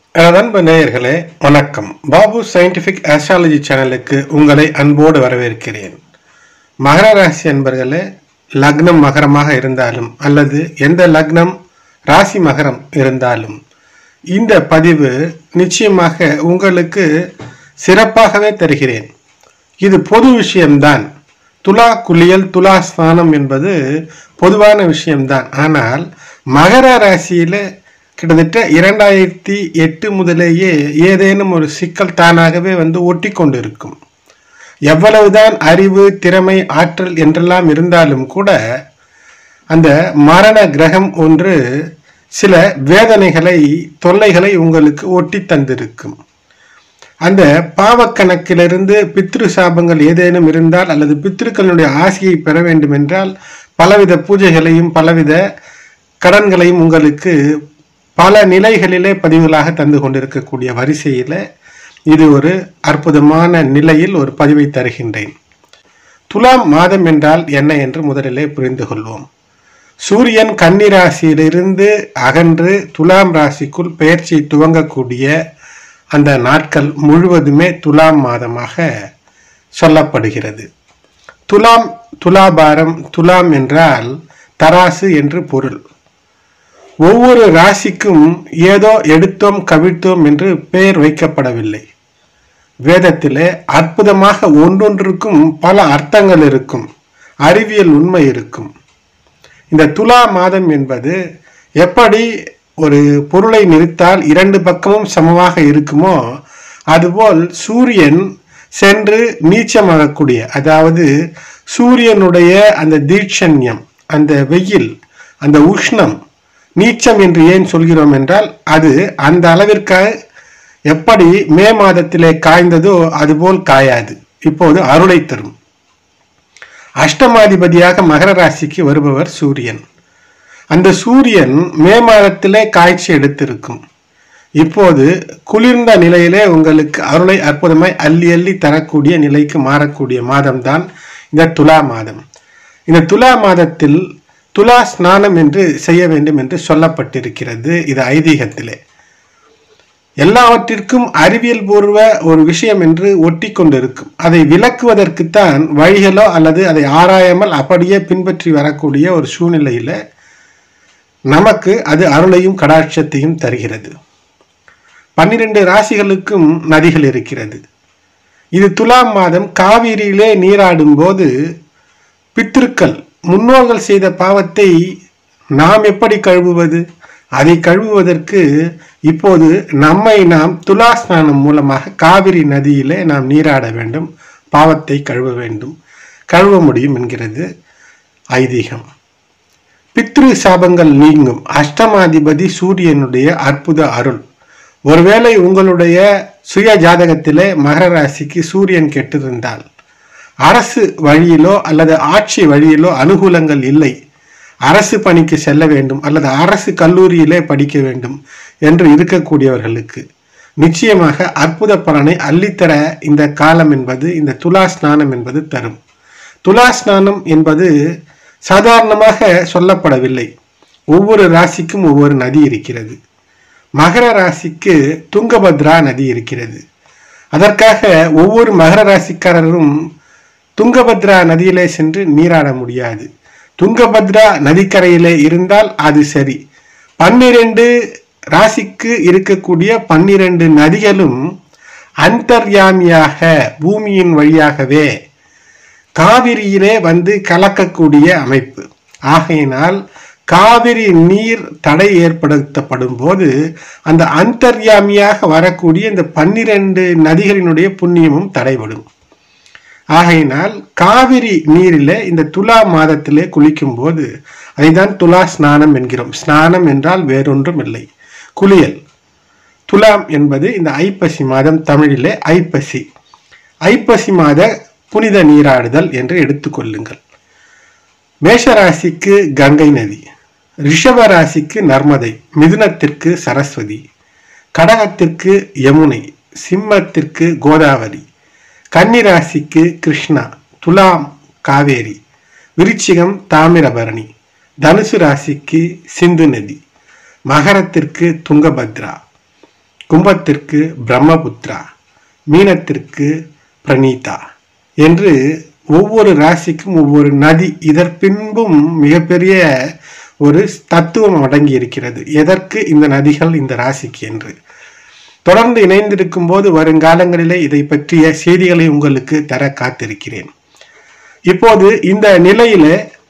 எனது அன்பு நேயர்களே வணக்கம் பாபு சயின்டிபிக் ஆஸ்ட்ராலஜி சேனலுக்கு உங்களை அன்போடு வரவேற்கிறேன் மகர ராசி அன்பர்களே லக்னம் மகரமாக இருந்தாலும் அல்லது எந்த லக்னம் ராசி மகரம் இருந்தாலும் இந்த பதிவு நிச்சயமாக உங்களுக்கு சிறப்பாகவே தருகிறேன் இது பொது விஷயம்தான் துலா குளியல் துலா ஸ்தானம் என்பது பொதுவான விஷயம்தான் ஆனால் மகர ராசியில கிட்டத்தட்ட இரண்டாயிரத்தி எட்டு முதலேயே ஏதேனும் ஒரு சிக்கல் தானாகவே வந்து ஒட்டி கொண்டிருக்கும் எவ்வளவுதான் அறிவு திறமை ஆற்றல் என்றெல்லாம் இருந்தாலும் கூட அந்த மரண கிரகம் ஒன்று சில வேதனைகளை தொல்லைகளை உங்களுக்கு ஒட்டி தந்திருக்கும் அந்த பாவக்கணக்கிலிருந்து பித்ரு சாபங்கள் ஏதேனும் இருந்தால் அல்லது பித்ருக்களுடைய ஆசையை பெற வேண்டும் என்றால் பலவித பூஜைகளையும் பலவித கடன்களையும் உங்களுக்கு பல நிலைகளிலே பதிவுகளாக தந்து கொண்டிருக்கக்கூடிய வரிசையில் இது ஒரு அற்புதமான நிலையில் ஒரு பதிவை தருகின்றேன் துலாம் மாதம் என்றால் என்ன என்று முதலிலே புரிந்து கொள்வோம் சூரியன் கன்னி ராசியிலிருந்து அகன்று துலாம் ராசிக்குள் பெயர்ச்சி துவங்கக்கூடிய அந்த நாட்கள் முழுவதுமே துலாம் மாதமாக சொல்லப்படுகிறது துலாம் துலாபாரம் துலாம் என்றால் தராசு என்று பொருள் ஒவ்வொரு ராசிக்கும் ஏதோ எடுத்தோம் கவிழ்த்தோம் என்று பெயர் வைக்கப்படவில்லை வேதத்திலே அற்புதமாக ஒன்றொன்றுக்கும் பல அர்த்தங்கள் இருக்கும் அறிவியல் உண்மை இருக்கும் இந்த துலா மாதம் என்பது எப்படி ஒரு பொருளை நிறுத்தால் இரண்டு பக்கமும் சமமாக இருக்குமோ அதுபோல் சூரியன் சென்று நீச்சமாகக்கூடிய அதாவது சூரியனுடைய அந்த தீட்சண்யம் அந்த வெயில் அந்த உஷ்ணம் நீச்சம் என்று ஏன் சொல்கிறோம் என்றால் அது அந்த அளவிற்கு எப்படி மே மாதத்திலே காய்ந்ததோ அதுபோல் காயாது இப்போது அருளை தரும் அஷ்டமாதிபதியாக மகர ராசிக்கு வருபவர் சூரியன் அந்த சூரியன் மே மாதத்திலே காய்ச்சி எடுத்திருக்கும் இப்போது குளிர்ந்த நிலையிலே உங்களுக்கு அருளை அற்புதமாய் அள்ளி அள்ளி தரக்கூடிய நிலைக்கு மாறக்கூடிய மாதம்தான் இந்த துலா மாதம் இந்த துலா மாதத்தில் துலா ஸ்நானம் என்று செய்ய வேண்டும் என்று சொல்லப்பட்டிருக்கிறது இது ஐதீகத்திலே எல்லாவற்றிற்கும் அறிவியல் பூர்வ ஒரு விஷயம் என்று ஒட்டி கொண்டிருக்கும் அதை விளக்குவதற்குத்தான் வழிகளோ அல்லது அதை ஆராயாமல் அப்படியே பின்பற்றி வரக்கூடிய ஒரு சூழ்நிலையில நமக்கு அது அருளையும் கடாட்சத்தையும் தருகிறது பன்னிரண்டு ராசிகளுக்கும் நதிகள் இருக்கிறது இது துலாம் மாதம் காவிரியிலே நீராடும் போது பித்திருக்கள் முன்னோர்கள் செய்த பாவத்தை நாம் எப்படி கழுவுவது அதை கழுவுவதற்கு இப்போது நம்மை நாம் துலா ஸ்நானம் மூலமாக காவிரி நதியிலே நாம் நீராட வேண்டும் பாவத்தை கழுவ வேண்டும் கழுவ முடியும் என்கிறது ஐதீகம் பித்ரு சாபங்கள் நீங்கும் அஷ்டமாதிபதி சூரியனுடைய அற்புத அருள் ஒருவேளை உங்களுடைய சுய ஜாதகத்திலே மகர ராசிக்கு சூரியன் கெட்டிருந்தால் அரசு வழியிலோ அல்லது ஆட்சி வழியிலோ அனுகூலங்கள் இல்லை அரசு பணிக்கு செல்ல வேண்டும் அல்லது அரசு கல்லூரியிலே படிக்க வேண்டும் என்று இருக்கக்கூடியவர்களுக்கு நிச்சயமாக அற்புத பலனை அள்ளித்தர இந்த காலம் என்பது இந்த துலா ஸ்நானம் என்பது தரும் துலா ஸ்நானம் என்பது சாதாரணமாக சொல்லப்படவில்லை ஒவ்வொரு ராசிக்கும் ஒவ்வொரு நதி இருக்கிறது மகர ராசிக்கு துங்கபத்ரா நதி இருக்கிறது அதற்காக ஒவ்வொரு மகர ராசிக்காரரும் துங்கபத்ரா நதியிலே சென்று நீராட முடியாது துங்கபத்ரா நதிக்கரையிலே இருந்தால் அது சரி பன்னிரண்டு ராசிக்கு இருக்கக்கூடிய பன்னிரண்டு நதிகளும் அந்தர்யாமியாக பூமியின் வழியாகவே காவிரியிலே வந்து கலக்கக்கூடிய அமைப்பு ஆகையினால் காவிரி நீர் தடை ஏற்படுத்தப்படும் போது அந்த அந்தர்யாமியாக வரக்கூடிய இந்த பன்னிரண்டு நதிகளினுடைய புண்ணியமும் தடைபடும் ஆகையினால் காவிரி நீரிலே இந்த துலா மாதத்திலே குளிக்கும் போது அதைதான் துலா ஸ்நானம் என்கிறோம் ஸ்நானம் என்றால் வேறொன்றும் இல்லை குளியல் துலாம் என்பது இந்த ஐப்பசி மாதம் தமிழிலே ஐப்பசி ஐப்பசி மாத புனித நீராடுதல் என்று எடுத்துக்கொள்ளுங்கள் மேஷராசிக்கு கங்கை நதி ரிஷப ராசிக்கு நர்மதை மிதுனத்திற்கு சரஸ்வதி கடகத்திற்கு யமுனை சிம்மத்திற்கு கோதாவரி கன்னிராசிக்கு கிருஷ்ணா துலாம் காவேரி விருச்சிகம் தாமிரபரணி தனுசு ராசிக்கு சிந்து நதி மகரத்திற்கு துங்கபத்ரா கும்பத்திற்கு பிரம்மபுத்ரா மீனத்திற்கு பிரணீதா என்று ஒவ்வொரு ராசிக்கும் ஒவ்வொரு நதி இதற்பின்பும் மிகப்பெரிய ஒரு தத்துவம் அடங்கி இருக்கிறது எதற்கு இந்த நதிகள் இந்த ராசிக்கு என்று தொடர்ந்து இணைந்திருக்கும் போது வருங்காலங்களிலே இதை பற்றிய செய்திகளை உங்களுக்கு தர காத்திருக்கிறேன் இப்போது இந்த நிலையில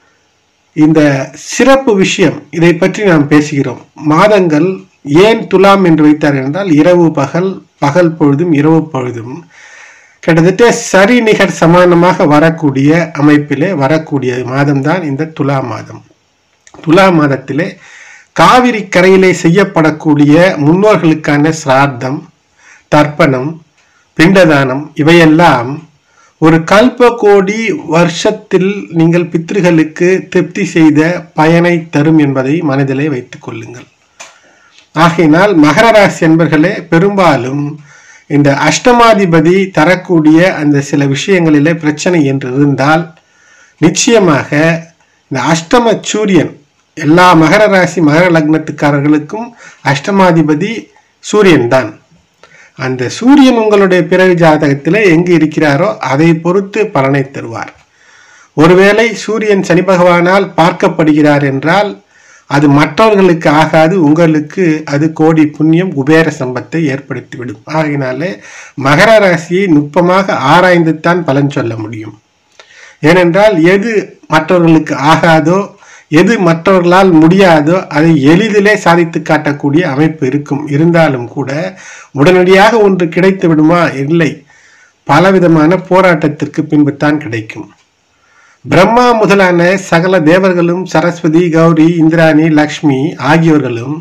இந்த சிறப்பு விஷயம் இதை பற்றி நாம் பேசுகிறோம் மாதங்கள் ஏன் துலாம் என்று வைத்தார் என்றால் இரவு பகல் பகல் பொழுதும் இரவு பொழுதும் கிட்டத்தட்ட சரி நிகர் சமானமாக வரக்கூடிய அமைப்பிலே வரக்கூடிய மாதம்தான் இந்த துலா மாதம் துலா மாதத்திலே காவிரி கரையிலே செய்யப்படக்கூடிய முன்னோர்களுக்கான சிரார்த்தம் தர்ப்பணம் பிண்டதானம் இவையெல்லாம் ஒரு கல்ப கோடி வருஷத்தில் நீங்கள் பித்ருகளுக்கு திருப்தி செய்த பயனை தரும் என்பதை மனதிலே வைத்துக் கொள்ளுங்கள் ஆகையினால் மகர ராசி என்பர்களே பெரும்பாலும் இந்த அஷ்டமாதிபதி தரக்கூடிய அந்த சில விஷயங்களிலே பிரச்சனை என்று இருந்தால் நிச்சயமாக இந்த அஷ்டம சூரியன் எல்லா மகர ராசி மகர லக்னத்துக்காரர்களுக்கும் அஷ்டமாதிபதி சூரியன் தான் அந்த சூரியன் உங்களுடைய பிறவி ஜாதகத்தில் எங்கு இருக்கிறாரோ அதை பொறுத்து பலனை தருவார் ஒருவேளை சூரியன் சனி பகவானால் பார்க்கப்படுகிறார் என்றால் அது மற்றவர்களுக்கு ஆகாது உங்களுக்கு அது கோடி புண்ணியம் குபேர சம்பத்தை ஏற்படுத்திவிடும் ஆகையினாலே மகர ராசியை நுட்பமாக ஆராய்ந்துத்தான் பலன் சொல்ல முடியும் ஏனென்றால் எது மற்றவர்களுக்கு ஆகாதோ எது மற்றவர்களால் முடியாதோ அதை எளிதிலே சாதித்து காட்டக்கூடிய அமைப்பு இருக்கும் இருந்தாலும் கூட உடனடியாக ஒன்று கிடைத்து விடுமா இல்லை பலவிதமான போராட்டத்திற்கு பின்புத்தான் கிடைக்கும் பிரம்மா முதலான சகல தேவர்களும் சரஸ்வதி கௌரி இந்திராணி லக்ஷ்மி ஆகியோர்களும்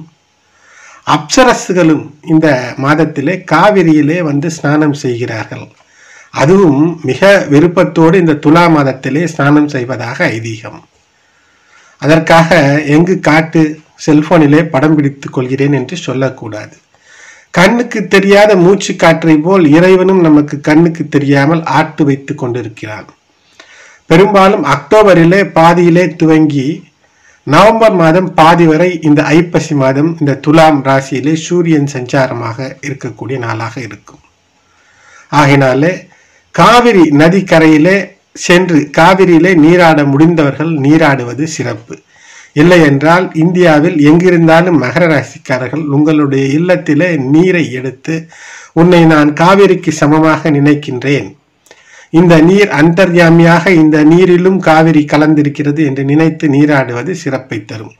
அப்சரசுகளும் இந்த மாதத்திலே காவிரியிலே வந்து ஸ்நானம் செய்கிறார்கள் அதுவும் மிக விருப்பத்தோடு இந்த துலா மாதத்திலே ஸ்நானம் செய்வதாக ஐதீகம் அதற்காக எங்கு காட்டு செல்போனிலே படம் பிடித்துக் கொள்கிறேன் என்று சொல்லக்கூடாது கண்ணுக்கு தெரியாத மூச்சு காற்றை போல் இறைவனும் நமக்கு கண்ணுக்கு தெரியாமல் ஆட்டு வைத்துக் கொண்டிருக்கிறான் பெரும்பாலும் அக்டோபரிலே பாதியிலே துவங்கி நவம்பர் மாதம் பாதி வரை இந்த ஐப்பசி மாதம் இந்த துலாம் ராசியிலே சூரியன் சஞ்சாரமாக இருக்கக்கூடிய நாளாக இருக்கும் ஆகினாலே காவிரி நதிக்கரையிலே சென்று காவிரியிலே நீராட முடிந்தவர்கள் நீராடுவது சிறப்பு இல்லை என்றால் இந்தியாவில் எங்கிருந்தாலும் மகர ராசிக்காரர்கள் உங்களுடைய இல்லத்திலே நீரை எடுத்து உன்னை நான் காவிரிக்கு சமமாக நினைக்கின்றேன் இந்த நீர் அந்தர்யாமியாக இந்த நீரிலும் காவிரி கலந்திருக்கிறது என்று நினைத்து நீராடுவது சிறப்பை தரும்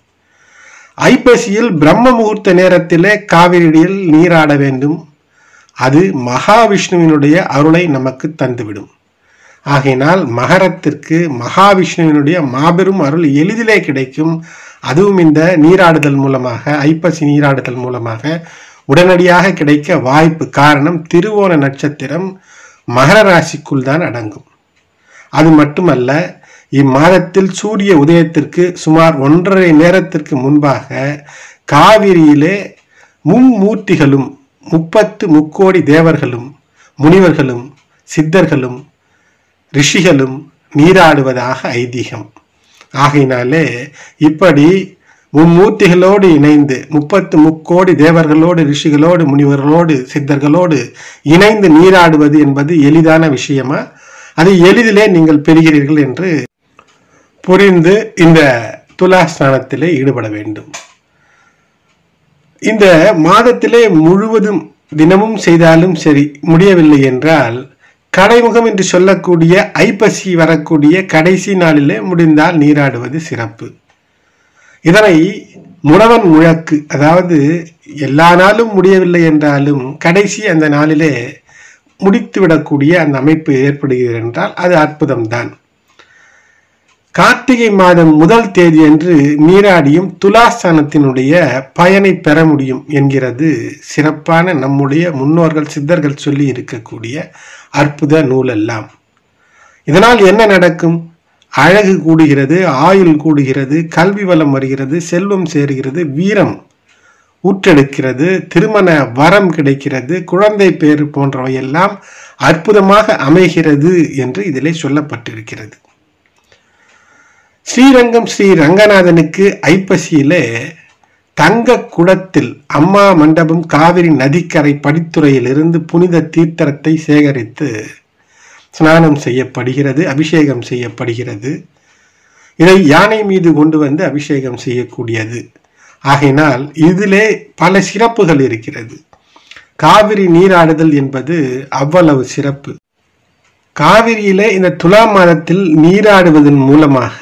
ஐப்பசியில் பிரம்ம முகூர்த்த நேரத்திலே காவிரியில் நீராட வேண்டும் அது மகாவிஷ்ணுவினுடைய அருளை நமக்கு தந்துவிடும் ஆகையினால் மகரத்திற்கு மகாவிஷ்ணுவினுடைய மாபெரும் அருள் எளிதிலே கிடைக்கும் அதுவும் இந்த நீராடுதல் மூலமாக ஐப்பசி நீராடுதல் மூலமாக உடனடியாக கிடைக்க வாய்ப்பு காரணம் திருவோண நட்சத்திரம் மகர ராசிக்குள் தான் அடங்கும் அது மட்டுமல்ல இம்மாதத்தில் சூரிய உதயத்திற்கு சுமார் ஒன்றரை நேரத்திற்கு முன்பாக காவிரியிலே மும்மூர்த்திகளும் முப்பத்து முக்கோடி தேவர்களும் முனிவர்களும் சித்தர்களும் ரிஷிகளும் நீராடுவதாக ஐதீகம் ஆகையினாலே இப்படி மும்மூர்த்திகளோடு இணைந்து முப்பத்து முக்கோடி தேவர்களோடு ரிஷிகளோடு முனிவர்களோடு சித்தர்களோடு இணைந்து நீராடுவது என்பது எளிதான விஷயமா அதை எளிதிலே நீங்கள் பெறுகிறீர்கள் என்று புரிந்து இந்த துலாஸ்தானத்திலே ஈடுபட வேண்டும் இந்த மாதத்திலே முழுவதும் தினமும் செய்தாலும் சரி முடியவில்லை என்றால் கடைமுகம் என்று சொல்லக்கூடிய ஐப்பசி வரக்கூடிய கடைசி நாளிலே முடிந்தால் நீராடுவது சிறப்பு இதனை முழவன் முழக்கு அதாவது எல்லா நாளும் முடியவில்லை என்றாலும் கடைசி அந்த நாளிலே முடித்துவிடக்கூடிய அந்த அமைப்பு ஏற்படுகிறது என்றால் அது அற்புதம்தான் கார்த்திகை மாதம் முதல் தேதி அன்று நீராடியும் துலாஸ்தானத்தினுடைய பயனை பெற முடியும் என்கிறது சிறப்பான நம்முடைய முன்னோர்கள் சித்தர்கள் சொல்லி இருக்கக்கூடிய அற்புத நூலெல்லாம் இதனால் என்ன நடக்கும் அழகு கூடுகிறது ஆயுள் கூடுகிறது கல்வி வளம் வருகிறது செல்வம் சேருகிறது வீரம் ஊற்றெடுக்கிறது திருமண வரம் கிடைக்கிறது குழந்தை பேறு போன்றவையெல்லாம் அற்புதமாக அமைகிறது என்று இதிலே சொல்லப்பட்டிருக்கிறது ஸ்ரீரங்கம் ஸ்ரீ ரங்கநாதனுக்கு ஐப்பசியிலே தங்க குடத்தில் அம்மா மண்டபம் காவிரி நதிக்கரை படித்துறையிலிருந்து புனித தீர்த்தத்தை சேகரித்து ஸ்நானம் செய்யப்படுகிறது அபிஷேகம் செய்யப்படுகிறது இதை யானை மீது கொண்டு வந்து அபிஷேகம் செய்யக்கூடியது ஆகையினால் இதிலே பல சிறப்புகள் இருக்கிறது காவிரி நீராடுதல் என்பது அவ்வளவு சிறப்பு காவிரியிலே இந்த துலாம் மாதத்தில் நீராடுவதன் மூலமாக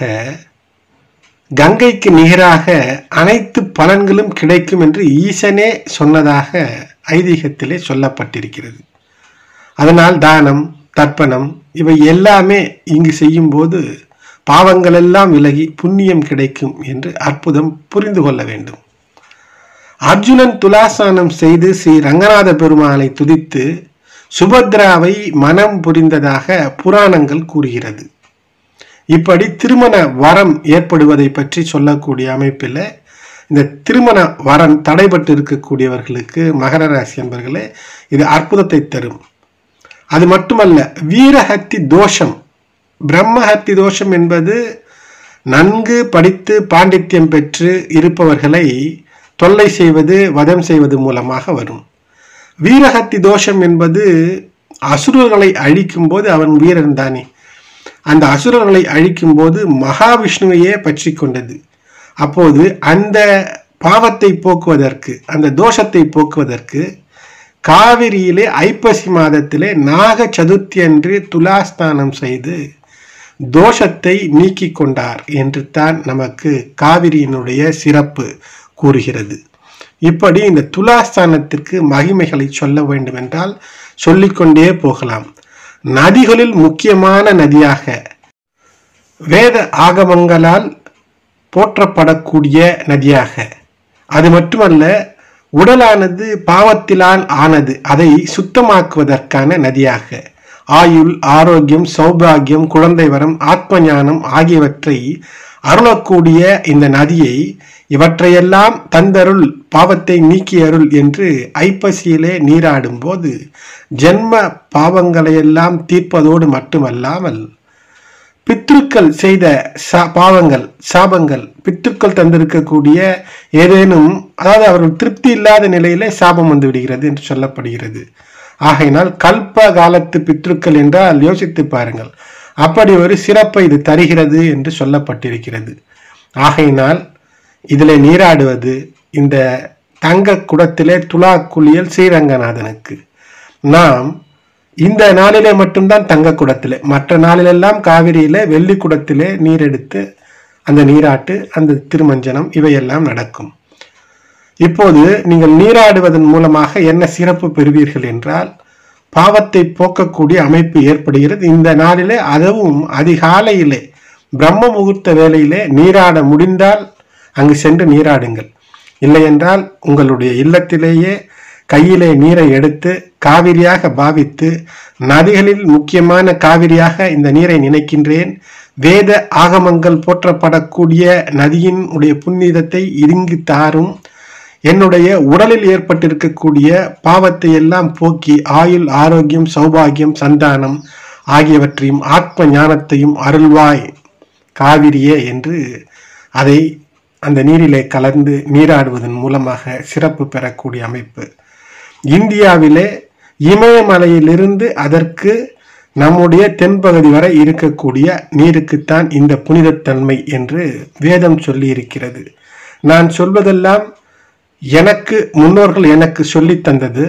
கங்கைக்கு நிகராக அனைத்து பலன்களும் கிடைக்கும் என்று ஈசனே சொன்னதாக ஐதீகத்திலே சொல்லப்பட்டிருக்கிறது அதனால் தானம் தர்ப்பணம் இவை எல்லாமே இங்கு செய்யும்போது பாவங்கள் எல்லாம் விலகி புண்ணியம் கிடைக்கும் என்று அற்புதம் புரிந்து கொள்ள வேண்டும் அர்ஜுனன் துலாசானம் செய்து ஸ்ரீ ரங்கநாத பெருமானை துதித்து சுபத்ராவை மனம் புரிந்ததாக புராணங்கள் கூறுகிறது இப்படி திருமண வரம் ஏற்படுவதை பற்றி சொல்லக்கூடிய அமைப்பில் இந்த திருமண வரம் தடைபட்டு இருக்கக்கூடியவர்களுக்கு மகர ராசி என்பர்களே இது அற்புதத்தை தரும் அது மட்டுமல்ல வீரஹத்தி தோஷம் பிரம்மஹத்தி தோஷம் என்பது நன்கு படித்து பாண்டித்யம் பெற்று இருப்பவர்களை தொல்லை செய்வது வதம் செய்வது மூலமாக வரும் வீரஹத்தி தோஷம் என்பது அசுரர்களை அழிக்கும் போது அவன் வீரன் தானே அந்த அசுரர்களை அழிக்கும் போது மகாவிஷ்ணுவையே பற்றி கொண்டது அப்போது அந்த பாவத்தை போக்குவதற்கு அந்த தோஷத்தை போக்குவதற்கு காவிரியிலே ஐப்பசி மாதத்திலே நாக சதுர்த்தி அன்று துலாஸ்தானம் செய்து தோஷத்தை நீக்கி கொண்டார் என்று தான் நமக்கு காவிரியினுடைய சிறப்பு கூறுகிறது இப்படி இந்த துலாஸ்தானத்திற்கு மகிமைகளை சொல்ல வேண்டும் என்றால் சொல்லிக்கொண்டே போகலாம் நதிகளில் முக்கியமான நதியாக வேத ஆகமங்களால் போற்றப்படக்கூடிய நதியாக அது மட்டுமல்ல உடலானது பாவத்திலால் ஆனது அதை சுத்தமாக்குவதற்கான நதியாக ஆயுள் ஆரோக்கியம் சௌபாகியம் குழந்தை வரம் ஆத்ம ஞானம் ஆகியவற்றை அருளக்கூடிய இந்த நதியை இவற்றையெல்லாம் தந்தருள் பாவத்தை நீக்கி அருள் என்று ஐப்பசியிலே நீராடும் போது ஜென்ம பாவங்களையெல்லாம் தீர்ப்பதோடு மட்டுமல்லாமல் பித்ருக்கள் செய்த சா பாவங்கள் சாபங்கள் பித்ருக்கள் தந்திருக்கக்கூடிய ஏதேனும் அதாவது அவர்கள் திருப்தி இல்லாத நிலையிலே சாபம் வந்து விடுகிறது என்று சொல்லப்படுகிறது ஆகையினால் கல்ப காலத்து பித்ருக்கள் என்றால் யோசித்து பாருங்கள் அப்படி ஒரு சிறப்பை இது தருகிறது என்று சொல்லப்பட்டிருக்கிறது ஆகையினால் இதில் நீராடுவது இந்த தங்க குடத்திலே துலா குளியல் ஸ்ரீரங்கநாதனுக்கு நாம் இந்த நாளிலே மட்டும்தான் தங்க குடத்திலே மற்ற நாளிலெல்லாம் காவிரியிலே வெள்ளி குடத்திலே நீர் எடுத்து அந்த நீராட்டு அந்த திருமஞ்சனம் இவையெல்லாம் நடக்கும் இப்போது நீங்கள் நீராடுவதன் மூலமாக என்ன சிறப்பு பெறுவீர்கள் என்றால் பாவத்தை போக்கக்கூடிய அமைப்பு ஏற்படுகிறது இந்த நாளிலே அதுவும் அதிகாலையிலே பிரம்ம முகூர்த்த வேளையிலே நீராட முடிந்தால் அங்கு சென்று நீராடுங்கள் இல்லையென்றால் உங்களுடைய இல்லத்திலேயே கையிலே நீரை எடுத்து காவிரியாக பாவித்து நதிகளில் முக்கியமான காவிரியாக இந்த நீரை நினைக்கின்றேன் வேத ஆகமங்கள் போற்றப்படக்கூடிய நதியின் உடைய புனிதத்தை இங்கு தாரும் என்னுடைய உடலில் ஏற்பட்டிருக்கக்கூடிய பாவத்தை எல்லாம் போக்கி ஆயுள் ஆரோக்கியம் சௌபாகியம் சந்தானம் ஆகியவற்றையும் ஆத்ம ஞானத்தையும் அருள்வாய் காவிரியே என்று அதை அந்த நீரிலே கலந்து நீராடுவதன் மூலமாக சிறப்பு பெறக்கூடிய அமைப்பு இந்தியாவிலே இமயமலையிலிருந்து அதற்கு நம்முடைய தென்பகுதி வரை இருக்கக்கூடிய நீருக்குத்தான் இந்த புனிதத்தன்மை என்று வேதம் சொல்லி இருக்கிறது நான் சொல்வதெல்லாம் எனக்கு முன்னோர்கள் எனக்கு சொல்லித் தந்தது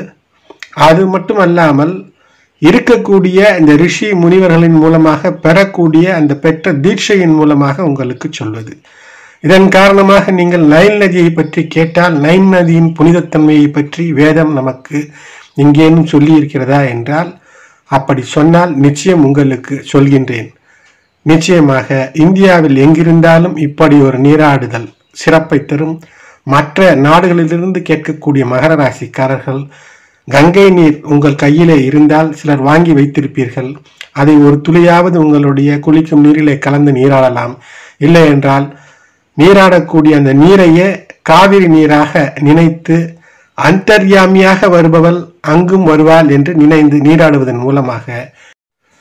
அது மட்டுமல்லாமல் இருக்கக்கூடிய இந்த ரிஷி முனிவர்களின் மூலமாக பெறக்கூடிய அந்த பெற்ற தீட்சையின் மூலமாக உங்களுக்கு சொல்வது இதன் காரணமாக நீங்கள் நைல் நதியை பற்றி கேட்டால் நைல் நதியின் புனிதத்தன்மையை பற்றி வேதம் நமக்கு எங்கேனும் சொல்லி இருக்கிறதா என்றால் அப்படி சொன்னால் நிச்சயம் உங்களுக்கு சொல்கின்றேன் நிச்சயமாக இந்தியாவில் எங்கிருந்தாலும் இப்படி ஒரு நீராடுதல் சிறப்பை தரும் மற்ற நாடுகளிலிருந்து கேட்கக்கூடிய மகர ராசிக்காரர்கள் கங்கை நீர் உங்கள் கையிலே இருந்தால் சிலர் வாங்கி வைத்திருப்பீர்கள் அதை ஒரு துளியாவது உங்களுடைய குளிக்கும் நீரிலே கலந்து நீராடலாம் இல்லை என்றால் நீராடக்கூடிய அந்த நீரையே காவிரி நீராக நினைத்து அந்தர்யாமியாக வருபவள் அங்கும் வருவாள் என்று நினைந்து நீராடுவதன் மூலமாக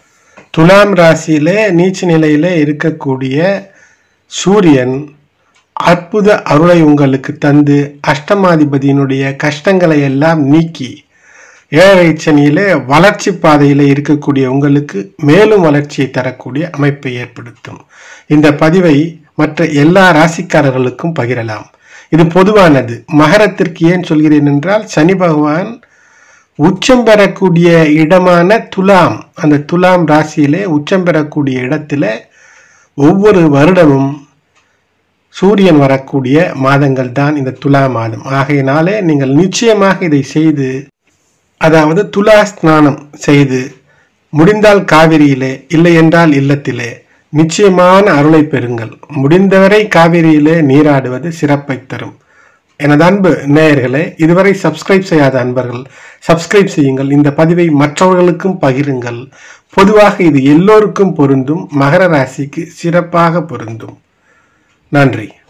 துலாம் ராசியிலே நீச்ச நிலையிலே இருக்கக்கூடிய சூரியன் அற்புத அருளை உங்களுக்கு தந்து அஷ்டமாதிபதியினுடைய கஷ்டங்களை எல்லாம் நீக்கி ஏழரை சனியிலே வளர்ச்சி பாதையிலே இருக்கக்கூடிய உங்களுக்கு மேலும் வளர்ச்சியை தரக்கூடிய அமைப்பை ஏற்படுத்தும் இந்த பதிவை மற்ற எல்லா ராசிக்காரர்களுக்கும் பகிரலாம் இது பொதுவானது மகரத்திற்கு ஏன் சொல்கிறேன் என்றால் சனி பகவான் உச்சம் பெறக்கூடிய இடமான துலாம் அந்த துலாம் ராசியிலே உச்சம் பெறக்கூடிய இடத்துல ஒவ்வொரு வருடமும் சூரியன் வரக்கூடிய மாதங்கள் தான் இந்த துலா மாதம் ஆகையினாலே நீங்கள் நிச்சயமாக இதை செய்து அதாவது துலா ஸ்நானம் செய்து முடிந்தால் காவிரியிலே இல்லை என்றால் இல்லத்திலே நிச்சயமான அருளை பெறுங்கள் முடிந்தவரை காவிரியிலே நீராடுவது சிறப்பை தரும் எனது அன்பு நேயர்களே இதுவரை சப்ஸ்கிரைப் செய்யாத அன்பர்கள் சப்ஸ்கிரைப் செய்யுங்கள் இந்த பதிவை மற்றவர்களுக்கும் பகிருங்கள் பொதுவாக இது எல்லோருக்கும் பொருந்தும் மகர ராசிக்கு சிறப்பாக பொருந்தும் நன்றி